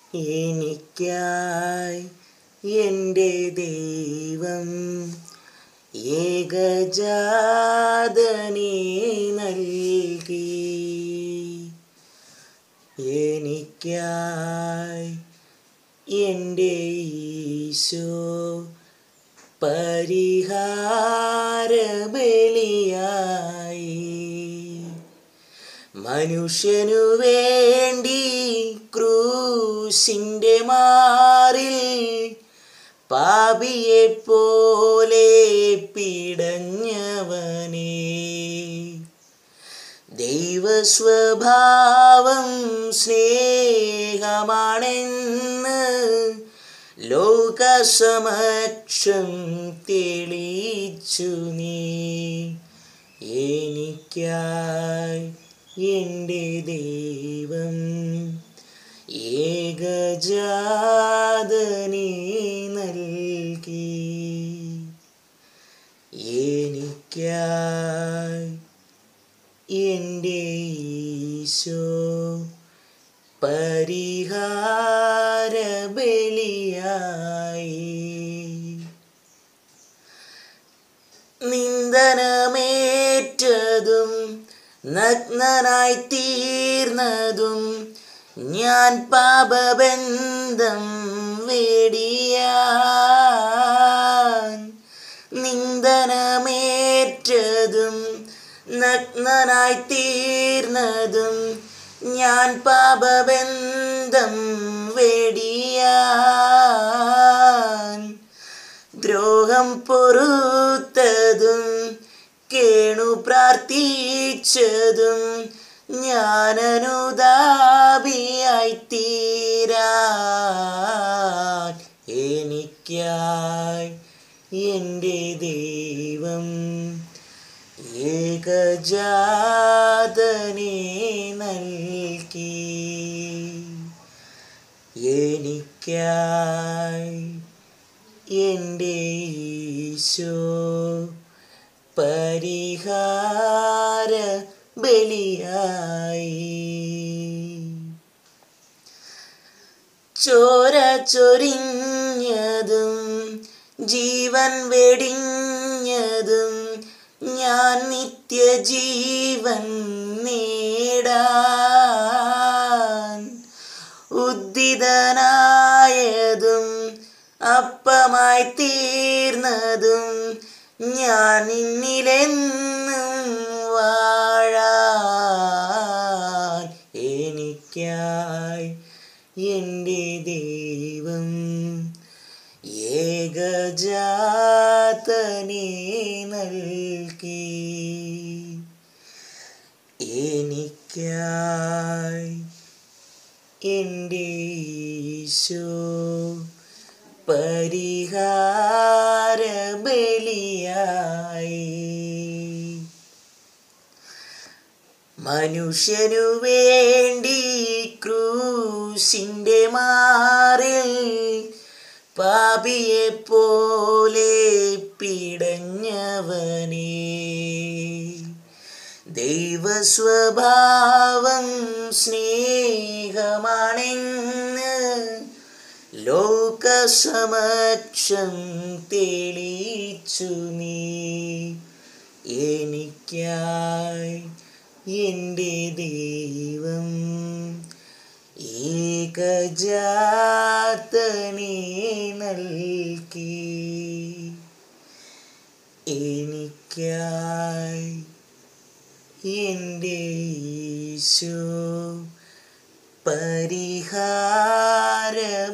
എനിക്കായി എൻ്റെ ദൈവം ഏകജാതനെ നൽകി എനിക്കായി എൻ്റെ ഈശോ പരിഹാരബലിയായി മനുഷ്യനു വേണ്ടി ക്രൂശിൻ്റെ മാറിൽ പാപിയെ പോലെ പിടഞ്ഞവനേ ദൈവസ്വഭാവം സ്നേഹമാണെന്ന് ലോകസമക്ഷം തെളിയിച്ചു നീ എനിക്കായി എൻ്റെ ദൈവം ഏകജാതനെ നൽകി എനിക്കായി എൻ്റെ ഈശോ പരിഹാരബലിയായി നിന്ദനമേറ്റതും നഗ്നനായി തീർന്നതും ഞാൻ പാപബന്ധം വേടിയാൻ നിന്ദനമേറ്റതും നഗ്നനായി തീർന്നതും ഞാൻ പാപബന്ധം വേടിയാൻ ദ്രോഹം പൊറുത്തതും കേണു പ്രാർത്ഥിച്ചതും ഞാനനുതാപിയായി തീരാൻ എനിക്കായി എൻ്റെ ദൈവം ഏകജാതനെ നൽകി എനിക്കായി എൻ്റെ ഈശോ പരിഹാര ബലിയായി ചോര ചൊരിഞ്ഞതും ജീവൻ വെടിഞ്ഞതും ഞാൻ നിത്യജീവൻ നേടാൻ ഉദ്ദിതനായതും അപ്പമായി തീർന്നതും ഞാൻ നിന്നിലെന്നും വാഴാൻ എനിക്കായി എൻ്റെ ദൈവം ഏകജാതനെ നൽകി എനിക്കായി എൻ്റെ ഈശോ പരിഹാര ബലിയായി മനുഷ്യനു വേണ്ടി ക്രൂശിൻ്റെ മാറിൽ പാപിയെ പോലെ പിടഞ്ഞവനേ ദൈവസ്വഭാവം സ്നേഹമാണെന്ന് ലോകസമക്ഷം തെളിയിച്ചു നീ എനിക്കായി എൻ്റെ ദൈവം ഏകജാതനെ നൽകി എനിക്കായി എൻ്റെ ഈശോ പരിഹാര